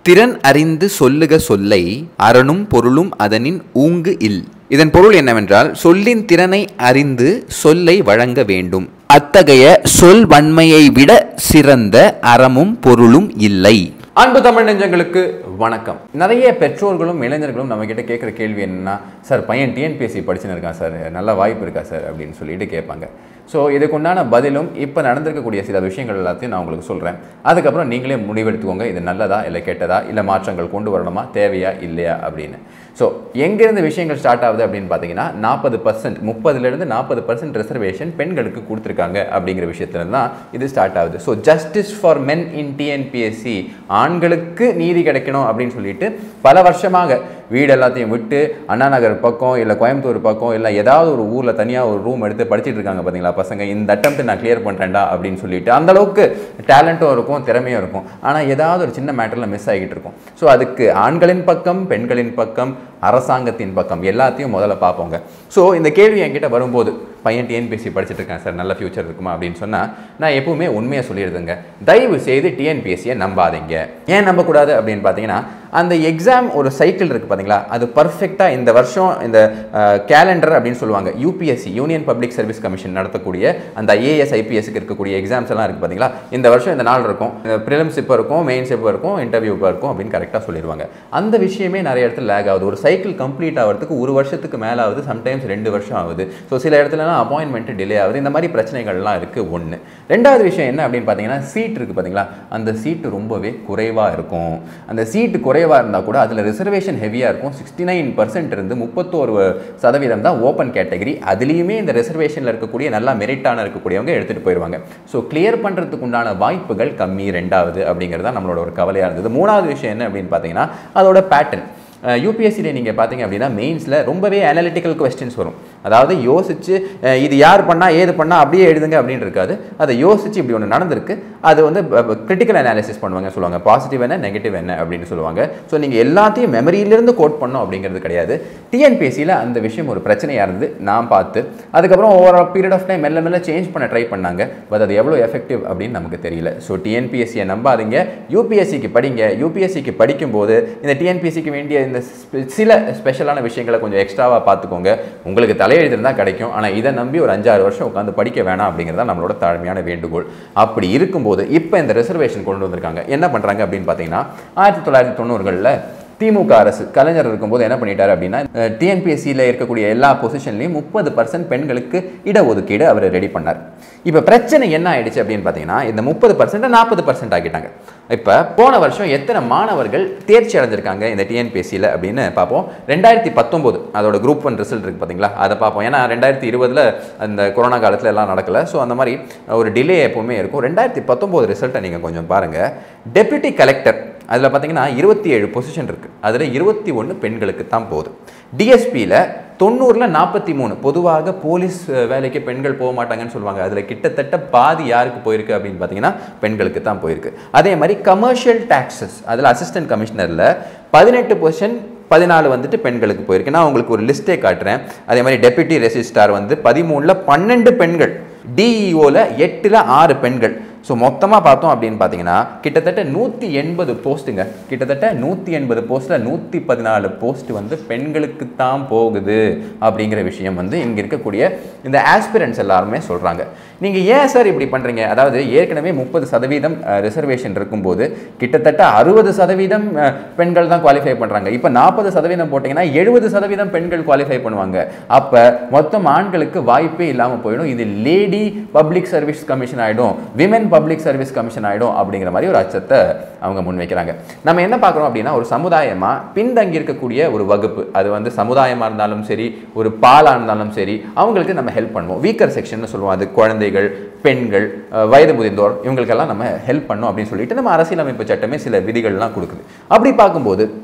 திறன் அறிந்து சொல்லுக சொல்லை அரணும் பொருளும் அதனின் ஊங்கு இல் இதன் பொருள் என்னவென்றால் சொல்லின் திறனை அறிந்து சொல்லை வழங்க வேண்டும் அத்தகைய சொல் வன்மையை விட சிறந்த அறமும் பொருளும் இல்லை அன்பு தமிழ் நெஞ்சங்களுக்கு வணக்கம் நிறைய பெற்றோர்களும் இளைஞர்களும் நம்ம கிட்ட கேட்குற கேள்வி என்னன்னா சார் பையன் டிஎன்பிஎஸ்சி படிச்சுன்னு இருக்கான் சார் நல்ல வாய்ப்பு இருக்கா சார் அப்படின்னு சொல்லிட்டு கேட்பாங்க ஸோ இதுக்கு உண்டான பதிலும் இப்போ நடந்திருக்கக்கூடிய சில விஷயங்கள் எல்லாத்தையும் நான் உங்களுக்கு சொல்கிறேன் அதுக்கப்புறம் நீங்களே முடிவெடுத்துக்கோங்க இது நல்லதா இல்லை கெட்டதா இல்லை மாற்றங்கள் கொண்டு வரணுமா தேவையா இல்லையா அப்படின்னு ஸோ எங்கேருந்து விஷயங்கள் ஸ்டார்ட் ஆகுது அப்படின்னு பார்த்தீங்கன்னா நாற்பது பர்சன்ட் முப்பதுலேருந்து நாற்பது பர்சன்ட் ரிசர்வேஷன் பெண்களுக்கு கொடுத்துருக்காங்க அப்படிங்கிற விஷயத்துல தான் இது ஸ்டார்ட் ஆகுது so justice for men in TNPSC ஆண்களுக்கு நீதி கிடைக்கணும் அப்படின்னு சொல்லிட்டு பல வருஷமாக வீடு எல்லாத்தையும் விட்டு அண்ணா நகர் பக்கம் இல்லை கோயம்புத்தூர் பக்கம் இல்லை ஏதாவது ஒரு ஊரில் தனியாக ஒரு ரூம் எடுத்து படிச்சிட்டு இருக்காங்க பார்த்தீங்களா பசங்க இந்த அட்டம் நான் கிளியர் பண்ணுறேன்டா அப்படின்னு சொல்லிட்டு அந்த அளவுக்கு டேலண்ட்டும் இருக்கும் திறமையும் இருக்கும் ஆனால் ஏதாவது ஒரு சின்ன மேட்டரில் மிஸ் ஆகிட்டு இருக்கும் ஸோ அதுக்கு ஆண்களின் பக்கம் பெண்களின் பக்கம் அரசாங்கத்தின் பக்கம் எல்லாத்தையும் முதல்ல பார்ப்போங்க ஸோ இந்த கேள்வி என்கிட்ட வரும்போது பையன் டிஎன்பிஎஸ்சி படிச்சுட்டு இருக்கான் சார் நல்ல ஃபியூச்சர் இருக்குமா அப்படின்னு சொன்னால் நான் எப்பவுமே உண்மையாக சொல்லிடுதுங்க தயவு செய்து டிஎன்பிஎஸ்சியை நம்பாதீங்க ஏன் நம்பக்கூடாது அப்படின்னு பார்த்தீங்கன்னா அந்த எக்ஸாம் ஒரு சைக்கிள் இருக்குது பார்த்தீங்களா அது பர்ஃபெக்டாக இந்த வருஷம் இந்த கேலண்டர் அப்படின்னு சொல்லுவாங்க UPSC union public service commission நடத்தக்கூடிய அந்த ஐஏஎஸ் ஐபிஎஸ்க்கு இருக்கக்கூடிய எக்ஸாம்ஸ் எல்லாம் இருக்குது பார்த்தீங்களா இந்த வருஷம் இந்த நாள் இருக்கும் ப்ரிலிம்ஸ் இப்போ இருக்கும் மெயின்ஸ் இப்போ இருக்கும் இன்டர்வியூ இப்போ இருக்கும் அப்படின்னு கரெக்டாக சொல்லிடுவாங்க அந்த விஷயமே நிறைய இடத்துல லேக் ஆகுது ஒரு சைக்கிள் கம்ப்ளீட் ஆகிறதுக்கு ஒரு வருஷத்துக்கு மேலே ஆகுது சம்டைம்ஸ் ரெண்டு வருஷம் ஆகுது ஸோ சில இடத்துலலாம் அப்பாயின்மெண்ட் டிலே ஆகுது இந்த மாதிரி பிரச்சனைகள்லாம் இருக்குது ஒன்று ரெண்டாவது விஷயம் என்ன அப்படின்னு பார்த்தீங்கன்னா சீட் இருக்குது பார்த்தீங்களா அந்த சீட்டு ரொம்பவே குறைவாக இருக்கும் அந்த சீட்டு குறைவாக இருந்தால் கூட அதில் ரிசர்வேஷன் ஹெவியாக இருக்கும் சிக்ஸ்டி நைன் பர்சன்ட் இருந்து முப்பத்தோரு சதவீதம் தான் ஓப்பன் கேட்டகரி அதுலேயுமே இந்த ரிசர்வேஷனில் இருக்கக்கூடிய நல்லா மெரிட்டான இருக்கக்கூடியவங்க எடுத்துகிட்டு போயிடுவாங்க ஸோ கிளியர் பண்ணுறதுக்கு உண்டான வாய்ப்புகள் கம்மி ரெண்டாவது அப்படிங்கிறது தான் நம்மளோட ஒரு கவலையாக இருந்தது மூணாவது விஷயம் என்ன அப்படின்னு பார்த்தீங்கன்னா அதோட பேட்டர்ன் யூபிஎஸ்சியில் நீங்கள் பார்த்தீங்க அப்படின்னா மெயின்ஸில் ரொம்பவே அனாலிட்டிக்கல் கொஸ்டின்ஸ் வரும் அதாவது யோசிச்சு அஹ், இது யார் பண்ணால் ஏது பண்ணால் அப்படியே எழுதுங்க அப்படின்னு இருக்காது அதை யோசிச்சு இப்படி ஒன்று நடந்திருக்கு அது வந்து கிரிட்டிக்கல் அனாலிசிஸ் பண்ணுவாங்க சொல்லுவாங்க பாசிட்டிவ் என்ன நெகட்டிவ் என்ன அப்படின்னு சொல்லுவாங்க ஸோ நீங்கள் எல்லாத்தையும் மெமரியிலிருந்து கோட் பண்ணோம் அப்படிங்கிறது கிடையாது டிஎன்பிஎஸ்சியில் அந்த விஷயம் ஒரு பிரச்சனையாக இருந்து நான் பார்த்து அதுக்கப்புறம் ஓவர் பீரியட் ஆஃப் டைம் மெல்ல மெல்ல சேஞ்ச் பண்ண ட்ரை பண்ணாங்க பட் அது எவ்வளோ எஃபெக்டிவ் அப்படின்னு நமக்கு தெரியல ஸோ டிஎன்பிஎஸ்சியை நம்பாதீங்க யூபிஎஸ்சிக்கு படிங்க யூபிஎஸ்சிக்கு படிக்கும்போது இந்த டிஎன்பிஎஸ்சிக்கு வேண்டிய இந்த ஸ்பெ- சில ஸ்பெஷலான விஷயங்களை கொஞ்சம் எக்ஸ்ட்ராவாக பார்த்துக்கோங்க உங்களுக்கு தலையெழுத்து கிடைக்கும் ஆனால் இதை நம்பி ஒரு அஞ்சாறு வருஷம் உட்காந்து படிக்க வேணாம் அப்படிங்கிறத நம்மளோட தாழ்மையான வேண்டுகோள் அப்படி இருக்கும்போது இப்போ இந்த ரிசர்வேஷன் கொண்டு வந்திருக்காங்க என்ன பண்ணுறாங்க அப்படின்னு பார்த்தீங்கன்னா ஆயிரத்தி தொள்ளாயிரத்தி தொண்ணூறுகளில் திமுக அரசு கலைஞர் இருக்கும்போது என்ன பண்ணிட்டாரு அப்படின்னா டிஎன்பிஎஸ்சியில் இருக்கக்கூடிய எல்லா பொசிஷன்லையும் முப்பது பர்சன்ட் பெண்களுக்கு இடஒதுக்கீடு அவர் ரெடி பண்ணார் இப்போ பிரச்சனை என்ன ஆயிடுச்சு அப்படின்னு பார்த்தீங்கன்னா இந்த முப்பது பர்சன்ட் நாற்பது பர்சன்ட் ஆக்கிட்டாங்க இப்போ போன வருஷம் எத்தனை மாணவர்கள் தேர்ச்சி அடைஞ்சிருக்காங்க இந்த டிஎன்பிஎஸ்சியில் அப்படின்னு பார்ப்போம் ரெண்டாயிரத்தி பத்தொம்போது அதோட குரூப் ஒன் ரிசல்ட் இருக்குது பார்த்தீங்களா அதை பார்ப்போம் ஏன்னா ரெண்டாயிரத்தி இருபதில் அந்த கொரோனா காலத்தில் எல்லாம் நடக்கல ஸோ அந்த மாதிரி ஒரு டிலே எப்பவுமே இருக்கும் ரெண்டாயிரத்தி பத்தொம்போது ரிசல்ட்டை நீங்கள் கொஞ்சம் பாருங்கள் டெப்யூட்டி கலெக்டர் அதில் பார்த்தீங்கன்னா இருபத்தி ஏழு பொசிஷன் இருக்குது அதில் இருபத்தி ஒன்று பெண்களுக்கு தான் போகுது டிஎஸ்பியில் தொண்ணூறில் நாற்பத்தி மூணு பொதுவாக போலீஸ் அஹ், வேலைக்கு பெண்கள் போக மாட்டாங்கன்னு சொல்லுவாங்க அதில் கிட்டத்தட்ட பாதி யாருக்கு போயிருக்கு அப்படின்னு பார்த்தீங்கன்னா பெண்களுக்கு தான் போயிருக்கு அதே மாதிரி கமர்ஷியல் டாக்ஸஸ் அதில் அசிஸ்டன்ட் கமிஷனரில் பதினெட்டு பொசிஷன் பதினாலு வந்துட்டு பெண்களுக்கு போயிருக்கு நான் உங்களுக்கு ஒரு லிஸ்ட்டே காட்டுறேன் அதே மாதிரி டெப்யூட்டி ரெஜிஸ்ட்ரார் வந்து பதிமூணில் பன்னெண்டு பெண்கள் டிஇஓவில் எட்டில் ஆறு பெண்கள் ஸோ மொத்தமாக பார்த்தோம் அப்படின்னு பார்த்தீங்கன்னா கிட்டத்தட்ட நூற்றி எண்பது போஸ்ட்டுங்க கிட்டத்தட்ட நூற்றி எண்பது போஸ்ட்டில் நூற்றி பதினாலு போஸ்ட் வந்து பெண்களுக்கு தான் போகுது அப்படிங்கிற விஷயம் வந்து இங்கே இருக்கக்கூடிய இந்த ஆஸ்பிரன்ஸ் எல்லாருமே சொல்கிறாங்க நீங்கள் ஏன் சார் இப்படி பண்ணுறீங்க அதாவது ஏற்கனவே முப்பது சதவீதம் ரிசர்வேஷன் இருக்கும்போது கிட்டத்தட்ட அறுபது சதவீதம் அஹ், பெண்கள் தான் குவாலிஃபை பண்ணுறாங்க இப்போ நாற்பது சதவீதம் போட்டிங்கன்னா எழுபது சதவீதம் பெண்கள் குவாலிஃபை பண்ணுவாங்க அப்போ மொத்தம் ஆண்களுக்கு வாய்ப்பே இல்லாமல் போயிடும் இது லேடி பப்ளிக் சர்வீஸ் கமிஷன் ஆகிடும் விமென் பப்ளிக் சர்வீஸ் கமிஷன் ஆகிடும் அப்படிங்கிற மாதிரி ஒரு அச்சத்தை அவங்க முன்வைக்கிறாங்க நம்ம என்ன பார்க்குறோம் அப்படின்னா ஒரு சமுதாயமாக பின்தங்கி இருக்கக்கூடிய ஒரு வகுப்பு அது வந்து சமுதாயமாக இருந்தாலும் சரி ஒரு பாலாக இருந்தாலும் சரி அவங்களுக்கு நம்ம ஹெல்ப் பண்ணுவோம் வீக்கர் செக்ஷன் சொல்லுவோம் அது குழந்தைகள் பெண்கள் அஹ், வயது முதிர்ந்தோர் இவங்களுக்கெல்லாம் நம்ம ஹெல்ப் பண்ணோம் அப்படின்னு சொல்லிட்டு நம்ம அரசியலமைப்பு சட்டமே சில விதிகள்லாம் கொடுக்குது அப்படி பார்க்கும்போது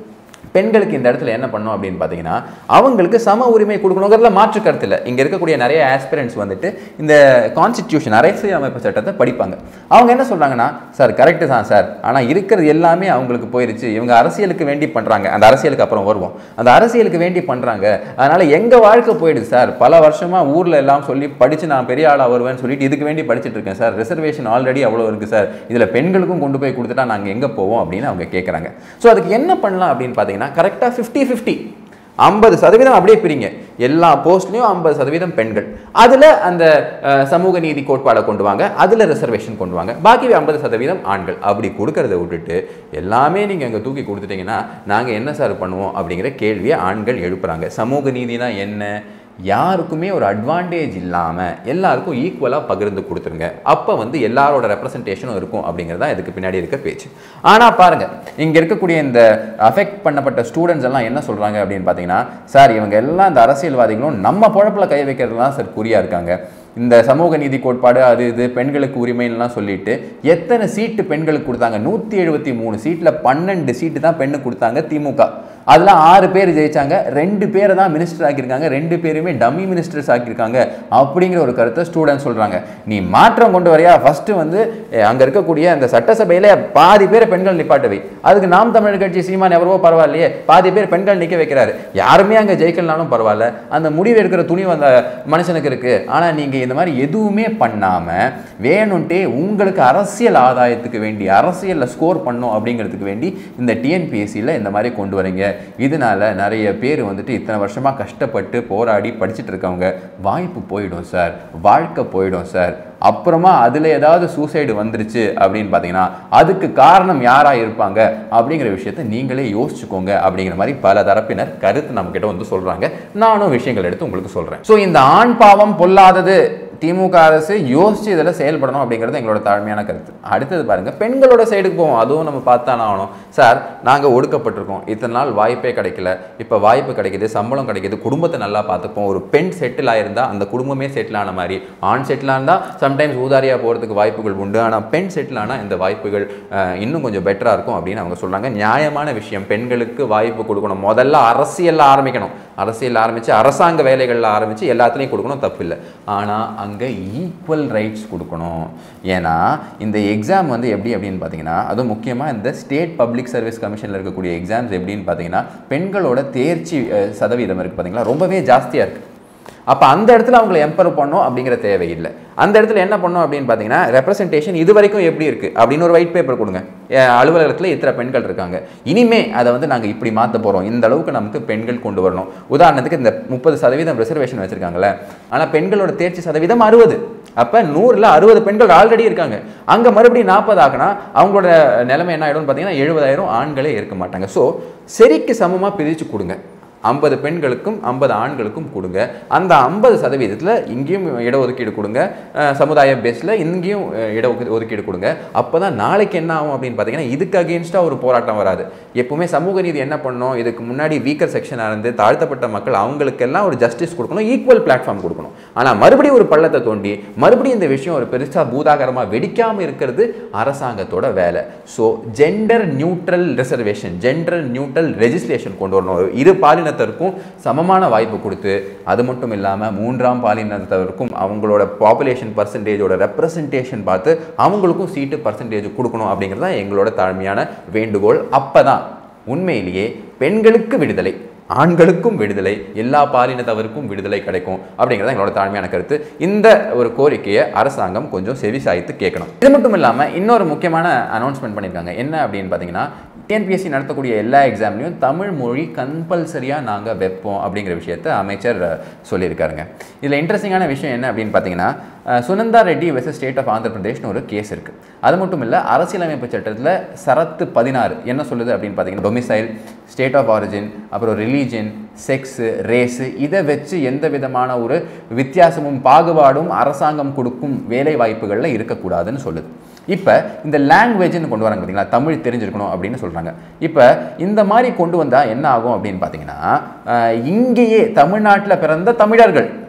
பெண்களுக்கு இந்த இடத்துல என்ன பண்ணணும் அப்படின்னு பார்த்தீங்கன்னா அவங்களுக்கு சம உரிமை கொடுக்கணுங்கிறதுல மாற்று கருத்து இல்லை இங்கே இருக்கக்கூடிய நிறைய ஆஸ்பிரண்ட்ஸ் வந்துட்டு இந்த கான்ஸ்டிடியூஷன் அரசியல் அமைப்பு சட்டத்தை படிப்பாங்க அவங்க என்ன சொல்கிறாங்கன்னா சார் கரெக்டு தான் சார் ஆனால் இருக்கிறது எல்லாமே அவங்களுக்கு போயிருச்சு இவங்க அரசியலுக்கு வேண்டி பண்ணுறாங்க அந்த அரசியலுக்கு அப்புறம் வருவோம் அந்த அரசியலுக்கு வேண்டி பண்ணுறாங்க அதனால் எங்கள் வாழ்க்கை போயிடுது சார் பல வருஷமாக ஊரில் எல்லாம் சொல்லி படித்து நான் பெரிய ஆளாக வருவேன்னு சொல்லிட்டு இதுக்கு வேண்டி படிச்சுட்டு இருக்கேன் சார் ரிசர்வேஷன் ஆல்ரெடி அவ்வளோ இருக்குது சார் இதில் பெண்களுக்கும் கொண்டு போய் கொடுத்துட்டா நாங்கள் எங்கே போவோம் அப்படின்னு அவங்க கேட்குறாங்க ஸோ அதுக்கு என்ன பண்ணலாம் அப்படின்னு பார்த்தீங்கன்னா கரெக்டாக ஃபிஃப்டி ஃபிஃப்டி ஐம்பது சதவீதம் அப்படியே பிரிங்க எல்லா போஸ்ட்லேயும் ஐம்பது சதவீதம் பெண்கள் அதில் அந்த அஹ், சமூக நீதி கோட்பாடை கொண்டு வாங்க அதில் ரிசர்வேஷன் கொண்டு வாங்க பாக்கி ஐம்பது சதவீதம் ஆண்கள் அப்படி கொடுக்கறத விட்டுட்டு எல்லாமே நீங்கள் அங்கே தூக்கி கொடுத்துட்டீங்கன்னா நாங்கள் என்ன சார் பண்ணுவோம் அப்படிங்கிற கேள்வியை ஆண்கள் எழுப்புறாங்க சமூக நீதினா என்ன யாருக்குமே ஒரு அட்வான்டேஜ் இல்லாமல் எல்லாருக்கும் ஈக்குவலாக பகிர்ந்து கொடுத்துருங்க அப்போ வந்து எல்லாரோட ரெப்ரசன்டேஷனும் இருக்கும் அப்படிங்கிறது தான் இதுக்கு பின்னாடி இருக்க பேச்சு ஆனால் பாருங்கள் இங்கே இருக்கக்கூடிய இந்த அஃபெக்ட் பண்ணப்பட்ட ஸ்டூடெண்ட்ஸ் எல்லாம் என்ன சொல்கிறாங்க அப்படின்னு பார்த்தீங்கன்னா சார் இவங்க எல்லாம் இந்த அரசியல்வாதிகளும் நம்ம பொழப்பில் கை வைக்கிறதுலாம் சார் குறியாக இருக்காங்க இந்த சமூக நீதி கோட்பாடு அது இது பெண்களுக்கு உரிமைலாம் சொல்லிட்டு எத்தனை சீட்டு பெண்களுக்கு கொடுத்தாங்க நூற்றி எழுபத்தி மூணு சீட்டில் பன்னெண்டு சீட்டு தான் பெண்ணு கொடுத்தாங்க திமுக அதெல்லாம் ஆறு பேர் ஜெயிச்சாங்க ரெண்டு பேரை தான் மினிஸ்டர் ஆக்கியிருக்காங்க ரெண்டு பேருமே டம்மி மினிஸ்டர்ஸ் ஆக்கியிருக்காங்க அப்படிங்கிற ஒரு கருத்தை ஸ்டூடெண்ட் சொல்கிறாங்க நீ மாற்றம் கொண்டு வரையா ஃபஸ்ட்டு வந்து அங்கே இருக்கக்கூடிய அந்த சட்டசபையில் பாதி பேரை பெண்கள் நிப்பாட்டவை அதுக்கு நாம் தமிழர் கட்சி சீமான் எவ்வளவோ பரவாயில்லையே பாதி பேர் பெண்கள் நிற்க வைக்கிறாரு யாருமே அங்கே ஜெயிக்கலனாலும் பரவாயில்ல அந்த முடிவு எடுக்கிற துணி அந்த மனுஷனுக்கு இருக்குது ஆனால் நீங்கள் இந்த மாதிரி எதுவுமே பண்ணாமல் வேணும்ட்டே உங்களுக்கு அரசியல் ஆதாயத்துக்கு வேண்டி அரசியலில் ஸ்கோர் பண்ணும் அப்படிங்கிறதுக்கு வேண்டி இந்த டிஎன்பிஎஸ்சியில் இந்த மாதிரி கொண்டு வரீங்க இதனால நிறைய பேர் வந்துட்டு இத்தனை வருஷமாக கஷ்டப்பட்டு போராடி படிச்சுட்டு இருக்கவங்க வாய்ப்பு போயிடும் சார் வாழ்க்கை போயிடும் சார் அப்புறமா அதில் ஏதாவது சூசைடு வந்துருச்சு அப்படின்னு பார்த்தீங்கன்னா அதுக்கு காரணம் யாராக இருப்பாங்க அப்படிங்கிற விஷயத்தை நீங்களே யோசிச்சுக்கோங்க அப்படிங்கிற மாதிரி பல தரப்பினர் கருத்து நம்மக்கிட்ட வந்து சொல்கிறாங்க நானும் விஷயங்கள் எடுத்து உங்களுக்கு சொல்கிறேன் ஸோ இந்த ஆண் பாவம் பொல்லாதது திமுக அரசு யோசிச்சு இதில் செயல்படணும் அப்படிங்கிறது எங்களோட தாழ்மையான கருத்து அடுத்தது பாருங்க பெண்களோட சைடுக்கு போவோம் அதுவும் நம்ம பார்த்தான ஆகணும் சார் நாங்கள் ஒடுக்கப்பட்டிருக்கோம் இத்தனை நாள் வாய்ப்பே கிடைக்கல இப்போ வாய்ப்பு கிடைக்குது சம்பளம் கிடைக்குது குடும்பத்தை நல்லா பார்த்துப்போம் ஒரு பெண் செட்டில் ஆயிருந்தா அந்த குடும்பமே செட்டில் ஆன மாதிரி ஆண் செட்டில் இருந்தால் சம்டைம்ஸ் ஊதாரியாக போகிறதுக்கு வாய்ப்புகள் உண்டு ஆனால் பெண் செட்டில் ஆனால் இந்த வாய்ப்புகள் அஹ், இன்னும் கொஞ்சம் பெட்டராக இருக்கும் அப்படின்னு அவங்க சொல்கிறாங்க நியாயமான விஷயம் பெண்களுக்கு வாய்ப்பு கொடுக்கணும் முதல்ல அரசியலில் ஆரம்பிக்கணும் அரசியல் ஆரம்பித்து அரசாங்க வேலைகளில் ஆரம்பித்து எல்லாத்துலேயும் கொடுக்கணும் தப்பு இல்லை ஆனால் அங்கே ஈக்குவல் ரைட்ஸ் கொடுக்கணும் ஏன்னா இந்த எக்ஸாம் வந்து எப்படி அப்படின்னு பார்த்தீங்கன்னா அதுவும் முக்கியமாக இந்த ஸ்டேட் பப்ளிக் சர்வீஸ் கமிஷனில் இருக்கக்கூடிய எக்ஸாம்ஸ் எப்படின்னு பார்த்தீங்கன்னா பெண்களோட தேர்ச்சி அஹ், சதவீதம் இருக்குது பார்த்தீங்களா ரொம்பவே ஜாஸ்தியாக இருக்குது அப்போ அந்த இடத்துல அவங்களை எம்பர் பண்ணணும் அப்படிங்கிற தேவையில்லை அந்த இடத்துல என்ன பண்ணணும் அப்படின்னு பார்த்தீங்கன்னா ரெப்ரசன்டேஷன் இது வரைக்கும் எப்படி இருக்குது அப்படின்னு ஒரு ஒயிட் பேப்பர் கொடுங்க அஹ் அலுவலகத்தில் இத்தனை பெண்கள் இருக்காங்க இனிமே அதை வந்து நாங்கள் இப்படி மாற்ற போகிறோம் இந்த அளவுக்கு நமக்கு பெண்கள் கொண்டு வரணும் உதாரணத்துக்கு இந்த முப்பது சதவீதம் ரிசர்வேஷன் வச்சுருக்காங்களே ஆனால் பெண்களோட தேர்ச்சி சதவீதம் அறுபது அப்போ நூறில் அறுபது பெண்கள் ஆல்ரெடி இருக்காங்க அங்கே மறுபடியும் நாற்பது ஆக்கினா அவங்களோட நிலைமை என்ன ஆகிடும்னு பார்த்தீங்கன்னா எழுபதாயிரம் ஆண்களே இருக்க மாட்டாங்க ஸோ சரிக்கு சமமாக பிரித்து கொடுங்க ஐம்பது பெண்களுக்கும் ஐம்பது ஆண்களுக்கும் கொடுங்க அந்த ஐம்பது சதவீதத்தில் இங்கேயும் இடஒதுக்கீடு கொடுங்க அஹ் சமுதாய பேஸில் இங்கேயும் அஹ் இட ஒதுக்கீடு- ஒதுக்கீடு கொடுங்க அப்போ தான் நாளைக்கு என்ன ஆகும் அப்படின்னு பார்த்தீங்கன்னா இதுக்கு அகேன்ஸ்டாக ஒரு போராட்டம் வராது எப்பவுமே சமூக நீதி என்ன பண்ணணும் இதுக்கு முன்னாடி வீக்கர் செக்ஷனாக இருந்து தாழ்த்தப்பட்ட மக்கள் அவங்களுக்கெல்லாம் ஒரு ஜஸ்டிஸ் கொடுக்கணும் ஈக்குவல் பிளாட்ஃபார்ம் கொடுக்கணும் ஆனால் மறுபடியும் ஒரு பள்ளத்தை தோண்டி மறுபடியும் இந்த விஷயம் ஒரு பெருசாக பூதாகரமாக வெடிக்காமல் இருக்கிறது அரசாங்கத்தோட வேலை so gender neutral reservation gender neutral registration கொண்டு வரணும் ஒரு இரு பாலினத்திற்கும் சமமான வாய்ப்பு கொடுத்து அது மட்டும் இல்லாமல் மூன்றாம் பாலினத்தவருக்கும் அவங்களோட பாப்புலேஷன் பர்சன்டேஜோட ரெப்ரசன்டேஷன் பார்த்து அவங்களுக்கும் சீட்டு பர்சன்டேஜ் கொடுக்கணும் அப்படிங்கிறது தான் எங்களோட தாழ்மையான வேண்டுகோள் அப்போ தான் உண்மையிலேயே பெண்களுக்கு விடுதலை ஆண்களுக்கும் விடுதலை எல்லா பாலினத்தவருக்கும் விடுதலை கிடைக்கும் அப்படிங்கிறது எங்களோட தாழ்மையான கருத்து இந்த ஒரு கோரிக்கையை அரசாங்கம் கொஞ்சம் செவி சாய்த்து கேட்கணும் இது மட்டும் இல்லாமல் இன்னொரு முக்கியமான அனௌன்ஸ்மெண்ட் பண்ணியிருக்காங்க என்ன அப்படின்னு பார்த்தீங்கன்னா டிஎன்பிஎஸ்சி நடத்தக்கூடிய எல்லா எக்ஸாம்லையும் தமிழ் மொழி கம்பல்சரியாக நாங்கள் வைப்போம் அப்படிங்கிற விஷயத்தை அமைச்சர் அஹ், சொல்லியிருக்காருங்க இதில் இன்ட்ரெஸ்டிங்கான விஷயம் என்ன அப்படின்னு பார்த்தீங்கன்னா அஹ், Sunanda Reddy versus state of Andhra பிரதேஷ்னு ஒரு கேஸ் இருக்குது அது மட்டும் இல்லை அரசியலமைப்பு சட்டத்தில் சரத்து பதினாறு என்ன சொல்லுது அப்படின்னு பார்த்தீங்கன்னா டொமிசைல் ஸ்டேட் ஆஃப் ஆரிஜின் அப்புறம் ரிலீஜன் செக்ஸு ரேஸு இதை வச்சு எந்த விதமான ஒரு வித்தியாசமும் பாகுபாடும் அரசாங்கம் கொடுக்கும் வேலை வாய்ப்புகளில் இருக்கக்கூடாதுன்னு சொல்லுது இப்போ இந்த லாங்குவேஜ்னு கொண்டு வராங்க பார்த்தீங்களா தமிழ் தெரிஞ்சிருக்கணும் அப்படின்னு சொல்கிறாங்க இப்போ இந்த மாதிரி கொண்டு வந்தால் என்ன ஆகும் அப்படின்னு பார்த்தீங்கன்னா அஹ், இங்கேயே தமிழ்நாட்டில் பிறந்த தமிழர்கள்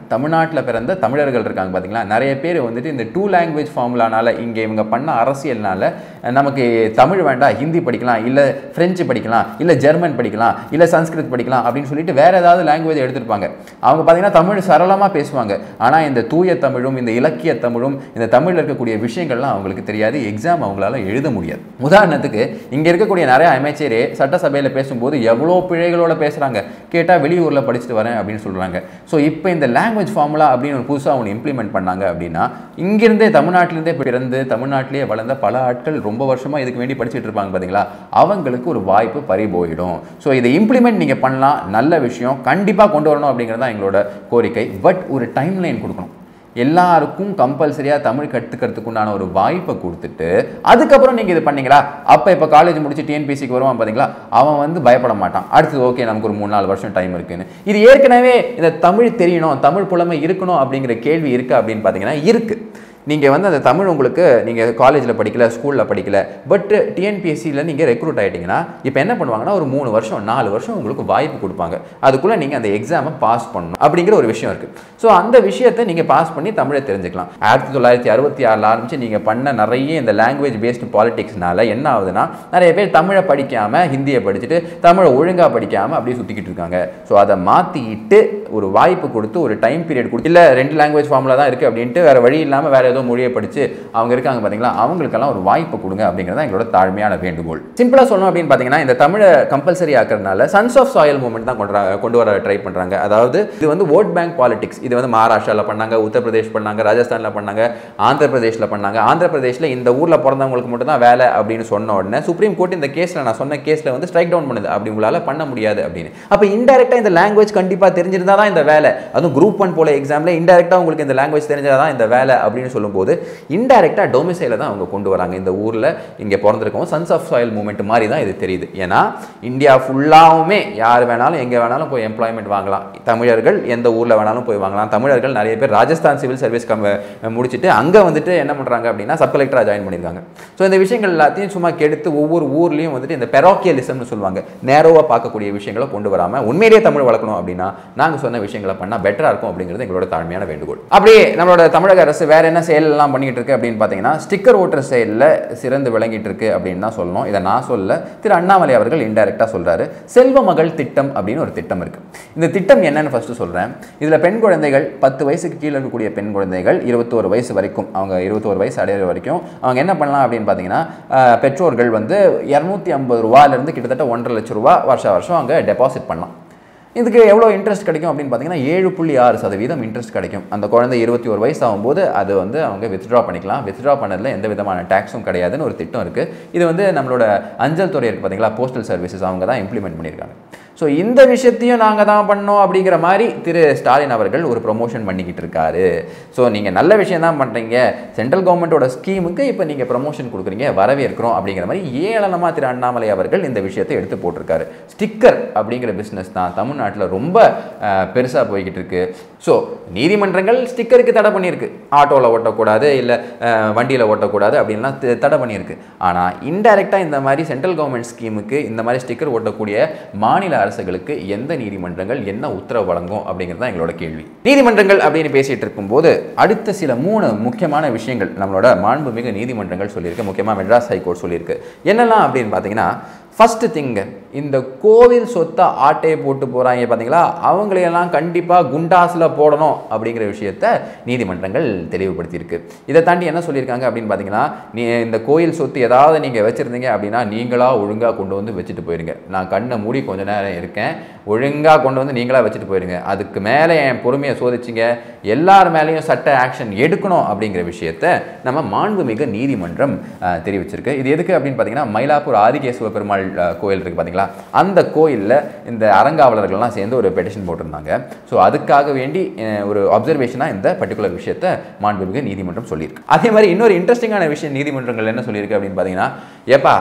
தமிழ்நாட்டில் பிறந்த தமிழர்கள் இருக்காங்க பார்த்தீங்களா நிறைய பேர் வந்துட்டு இந்த டூ லாங்குவேஜ் ஃபார்முலானால இங்கே இவங்க பண்ண அரசியல்னால அஹ், நமக்கு தமிழ் வேண்டாம் ஹிந்தி படிக்கலாம் இல்லை ஃப்ரெஞ்சு படிக்கலாம் இல்லை ஜெர்மன் படிக்கலாம் இல்லை சன்ஸ்கிருத் படிக்கலாம் அப்படின்னு சொல்லிட்டு வேற ஏதாவது லாங்குவேஜ் எடுத்திருப்பாங்க அவங்க பார்த்தீங்கன்னா தமிழ் சரளமாக பேசுவாங்க ஆனால் இந்த தூய தமிழும் இந்த இலக்கிய தமிழும் இந்த தமிழில் இருக்கக்கூடிய விஷயங்கள்லாம் அவங்களுக்கு தெரியாது எக்ஸாம் அவங்களால எழுத முடியாது உதாரணத்துக்கு இங்கே இருக்கக்கூடிய நிறைய அமைச்சரே சட்டசபையில் பேசும்போது எவ்வளோ பிழைகளோட பேசுகிறாங்க கேட்டால் வெளியூரில் படிச்சுட்டு வரேன் அப்படின்னு சொல்கிறாங்க ஸோ இப்போ இந்த லாங்குவேஜ் ஃபார்முலா அப்படின்னு ஒரு புதுசாக ஒன்று இம்ப்ளிமெண்ட் பண்ணாங்க அப்படின்னா இங்கிருந்தே தமிழ்நாட்டிலேருந்தே பிறந்து தமிழ்நாட்டிலேயே வளர்ந்த பல ஆட்கள் ரொம்ப வருஷமாக இதுக்கு வேண்டி படிச்சுட்டு இருப்பாங்க பார்த்தீங்களா அவங்களுக்கு ஒரு வாய்ப்பு பறி போயிடும் ஸோ இதை இம்ப்ளிமெண்ட் நீங்கள் பண்ணலாம் நல்ல விஷயம் கண்டிப்பாக கொண்டு வரணும் அப்படிங்கிறது தான் எங்களோட கோரிக்கை பட் ஒரு டைம் லைன் கொடுக்கணும் எல்லாருக்கும் கம்பல்சரியாக தமிழ் கற்றுக்கிறதுக்கு உண்டான ஒரு வாய்ப்பை கொடுத்துட்டு அதுக்கப்புறம் நீங்கள் இது பண்ணீங்களா அப்போ இப்போ காலேஜ் முடிச்சு டிஎன்பிசிக்கு வருவான் பார்த்தீங்களா அவன் வந்து பயப்பட மாட்டான் அடுத்து ஓகே நமக்கு ஒரு மூணு நாலு வருஷம் டைம் இருக்குன்னு இது ஏற்கனவே இந்த தமிழ் தெரியணும் தமிழ் புலமை இருக்கணும் அப்படிங்கிற கேள்வி இருக்கு அப்படின்னு பார்த்தீங்கன்னா இருக்கு நீங்கள் வந்து அந்த தமிழ் உங்களுக்கு நீங்கள் காலேஜில் படிக்கல ஸ்கூலில் படிக்கல பட் டிஎன்பிஎஸ்சியில் நீங்கள் ரெக்ரூட் ஆகிட்டீங்கன்னா இப்போ என்ன பண்ணுவாங்கன்னா ஒரு மூணு வருஷம் நாலு வருஷம் உங்களுக்கு வாய்ப்பு கொடுப்பாங்க அதுக்குள்ளே நீங்கள் அந்த எக்ஸாமை பாஸ் பண்ணணும் அப்படிங்கிற ஒரு விஷயம் இருக்குது ஸோ அந்த விஷயத்தை நீங்கள் பாஸ் பண்ணி தமிழை தெரிஞ்சுக்கலாம் ஆயிரத்தி தொள்ளாயிரத்தி அறுபத்தி ஆறில் ஆரம்பித்து நீங்கள் பண்ண நிறைய இந்த லாங்குவேஜ் பேஸ்டு பாலிடிக்ஸ்னால என்ன ஆகுதுன்னா நிறைய பேர் தமிழை படிக்காமல் ஹிந்தியை படிச்சுட்டு தமிழை ஒழுங்காக படிக்காமல் அப்படியே சுற்றிக்கிட்டு இருக்காங்க ஸோ அதை மாற்றிட்டு ஒரு வாய்ப்பு கொடுத்து ஒரு டைம் பீரியட் கொடுத்து இல்லை ரெண்டு லாங்குவேஜ் ஃபார்மில் தான் இருக்குது அப்படின்ட்டு வேறு வழி இல்லாமல் வேறு ஏதோ மொழியை படித்து அவங்க இருக்காங்க பார்த்தீங்களா அவங்களுக்கெல்லாம் ஒரு வாய்ப்பு கொடுங்க அப்படிங்கிறது தான் எங்களோட தாழ்மையான வேண்டுகோள் சிம்பிளாக சொல்லணும் அப்படின்னு பார்த்தீங்கன்னா இந்த தமிழை கம்பல்சரி ஆக்கிறதுனால சன்ஸ் ஆஃப் சாயல் மூவ்மெண்ட் தான் கொண்டு வர- கொண்டு வர ட்ரை பண்ணுறாங்க அதாவது இது வந்து ஓட் பேங்க் பாலிடிக்ஸ் இது வந்து மகாராஷ்டிராவில் பண்ணாங்க உத்தரப்பிரதேஷ் பண்ணாங்க ராஜஸ்தானில் பண்ணாங்க ஆந்திர பிரதேஷில் பண்ணாங்க ஆந்திர பிரதேஷில் இந்த ஊரில் பிறந்தவங்களுக்கு மட்டும் தான் வேலை அப்படின்னு சொன்ன உடனே சுப்ரீம் கோர்ட் இந்த கேஸில் நான் சொன்ன கேஸில் வந்து ஸ்ட்ரைக் டவுன் பண்ணுது அப்படி உங்களால் பண்ண முடியாது அப்படின்னு அப்போ இன்டெரக்டாக இந்த லாங்குவேஜ் கண்டிப்பாக தெரிஞ்சிருந்தா தான் இந்த வேலை அதுவும் குரூப் ஒன் போல எக்ஸாமில் இன்டெரக்டாக உங்களுக்கு இந்த லாங்குவேஜ் தெரிஞ்சால் தான் இந்த வேலை அப்படின்னு சொல்லும்போது இன்டெரக்டாக டொமிசைல தான் அவங்க கொண்டு வராங்க இந்த ஊரில் இங்கே பிறந்திருக்கோம் சன்ஸ் ஆஃப் சாயில் மூவ்மெண்ட் மாதிரி தான் இது தெரியுது ஏன்னா இந்தியா ஃபுல்லாவுமே யார் வேணாலும் எங்கே வேணாலும் போய் எம்ப்ளாய்மெண்ட் வாங்கலாம் தமிழர்கள் எந்த ஊரில் வேணாலும் போய் வாங்கலாம் தமிழர்கள் நிறைய பேர் ராஜஸ்தான் சிவில் சர்வீஸ் கம் முடிச்சுட்டு அங்கே வந்துட்டு என்ன பண்ணுறாங்க அப்படின்னா சப் கலெக்டராக ஜாயின் பண்ணியிருக்காங்க ஸோ இந்த விஷயங்கள் எல்லாத்தையும் சும்மா கெடுத்து ஒவ்வொரு ஊர்லேயும் வந்துட்டு இந்த பெரோக்கியலிசம்னு சொல்லுவாங்க நேரோவாக பார்க்கக்கூடிய விஷயங்களை கொண்டு வராமல் உண்மையிலேயே தமிழ் வளர்க்கணும் அப்படின்னா நாங்கள் சொன்ன விஷயங்களை பண்ணால் பெட்டராக இருக்கும் அப்படிங்கிறது எங்களோட தாழ்மையான வேண்டுகோள் அப்படியே நம்மளோட தமிழக அரசு வேற என்ன செயலெல்லாம் பண்ணிக்கிட்டு இருக்கு அப்படின்னு பார்த்தீங்கன்னா ஸ்டிக்கர் ஓட்டுற செயலில் சிறந்து விளங்கிட்டு இருக்கு அப்படின்னு தான் சொல்லணும் இதை நான் சொல்ல திரு அண்ணாமலை அவர்கள் இன்டெரக்டாக சொல்றாரு செல்வ மகள் திட்டம் அப்படின்னு ஒரு திட்டம் இருக்கு இந்த திட்டம் என்னன்னு ஃபர்ஸ்ட் சொல்றேன் இதுல பெண் குழந்தைகள் பத்து வயசுக்கு கீழே இருக்கக்கூடிய பெண் குழந்தைகள் இருபத்தோரு வயசு வரைக்கும் அவங்க இருபத்தோரு வயசு அடையிற வரைக்கும் அவங்க என்ன பண்ணலாம் அப்படின்னு பார்த்தீங்கன்னா ஆஹ், பெற்றோர்கள் வந்து இரநூத்தி ஐம்பது ரூபாயிலிருந்து கிட்டத்தட்ட ஒன்றரை லட்சம் ரூபா வருஷம் வருஷம் அங்கே டெபாசிட் பண்ணலாம் இதுக்கு எவ்வளோ இன்ட்ரெஸ்ட் கிடைக்கும் அப்படின்னு பார்த்தீங்கன்னா ஏழு புள்ளி ஆறு சதவீதம் இன்ட்ரெஸ்ட் கிடைக்கும் அந்த குழந்தை இருபத்தி ஒரு வயசு ஆகும்போது அது வந்து அவங்க வித்ட்ரா பண்ணிக்கலாம் வித்ட்ரா பண்ணதில் எந்த விதமான டேக்ஸும் கிடையாதுன்னு ஒரு திட்டம் இருக்குது இது வந்து நம்மளோட அஞ்சல் துறை இருக்குது பார்த்தீங்களா போஸ்டல் சர்வீசஸ் அவங்க தான் இம்ப்ளிமெண்ட் பண்ணியிருக்காங்க ஸோ இந்த விஷயத்தையும் நாங்கள் தான் பண்ணோம் அப்படிங்கிற மாதிரி திரு ஸ்டாலின் அவர்கள் ஒரு ப்ரொமோஷன் பண்ணிக்கிட்டு இருக்காரு ஸோ நீங்கள் நல்ல விஷயம் தான் பண்ணுறீங்க சென்ட்ரல் கவர்மெண்ட்டோட ஸ்கீமுக்கு இப்போ நீங்கள் ப்ரொமோஷன் கொடுக்குறீங்க வரவேற்கிறோம் அப்படிங்கிற மாதிரி ஏளனமாக திரு அண்ணாமலை அவர்கள் இந்த விஷயத்தை எடுத்து போட்டிருக்காரு ஸ்டிக்கர் அப்படிங்கிற பிஸ்னஸ் தான் தமிழ்நாட்டில் ரொம்ப பெருசாக போய்கிட்டு இருக்கு ஸோ நீதிமன்றங்கள் ஸ்டிக்கருக்கு தடை பண்ணியிருக்கு ஆட்டோவில் ஓட்டக்கூடாது இல்லை வண்டியில் ஓட்டக்கூடாது அப்படின்லாம் த- தடை பண்ணியிருக்கு ஆனால் இன்டைரக்டாக இந்த மாதிரி சென்ட்ரல் கவர்மெண்ட் ஸ்கீமுக்கு இந்த மாதிரி ஸ்டிக்கர் ஓட்டக்கூடிய மாநில அரசுகளுக்கு எந்த நீதிமன்றங்கள் என்ன உத்தரவு வழங்கும் அப்படிங்கிறது தான் எங்களோட கேள்வி நீதிமன்றங்கள் அப்படின்னு பேசிட்டு இருக்கும்போது அடுத்த சில மூணு முக்கியமான விஷயங்கள் நம்மளோட மாண்புமிகு நீதிமன்றங்கள் சொல்லியிருக்கு முக்கியமாக மெட்ராஸ் ஹைகோர்ட் சொல்லியிருக்கு என்னெல்லாம் அப்படின்னு பார்த்தீங்கன்னா ஃபஸ்ட்டு திங்கு இந்த கோவில் சொத்தை ஆட்டையை போட்டு போகிறாங்க பார்த்தீங்களா அவங்களையெல்லாம் கண்டிப்பாக குண்டாஸில் போடணும் அப்படிங்கிற விஷயத்த நீதிமன்றங்கள் தெளிவுபடுத்தியிருக்கு இதை தாண்டி என்ன சொல்லியிருக்காங்க அப்படின்னு பார்த்தீங்கன்னா நீ இந்த கோயில் சொத்து ஏதாவது நீங்கள் வச்சுருந்தீங்க அப்படின்னா நீங்களாக ஒழுங்காக கொண்டு வந்து வச்சுட்டு போயிருங்க நான் கண்ணை மூடி கொஞ்ச நேரம் இருக்கேன் ஒழுங்காக கொண்டு வந்து நீங்களாக வச்சுட்டு போயிருங்க அதுக்கு மேலே என் பொறுமையை சோதிச்சிங்க எல்லார் மேலேயும் சட்ட ஆக்ஷன் எடுக்கணும் அப்படிங்கிற விஷயத்த நம்ம மாண்புமிகு நீதிமன்றம் அஹ், தெரிவிச்சிருக்கு இது எதுக்கு அப்படின்னு பார்த்தீங்கன்னா மயிலாப்பூர் ஆதிகேசுவ பெருமாள் அஹ், கோயில் இருக்குது பார்த்தீங்களா அந்த கோயிலில் இந்த அறங்காவலர்கள்லாம் சேர்ந்து ஒரு பெட்டிஷன் போட்டிருந்தாங்க ஸோ அதுக்காக வேண்டி அஹ், ஒரு அப்சர்வேஷனாக இந்த பர்டிகுலர் விஷயத்த மாண்புமிகு நீதிமன்றம் சொல்லியிருக்கு அதே மாதிரி இன்னொரு இன்ட்ரெஸ்டிங்கான விஷயம் நீதிமன்றங்கள் என்ன சொல்லியிருக்கு அப்படின்னு பார்த்தீங்கன்னா ஏப்பா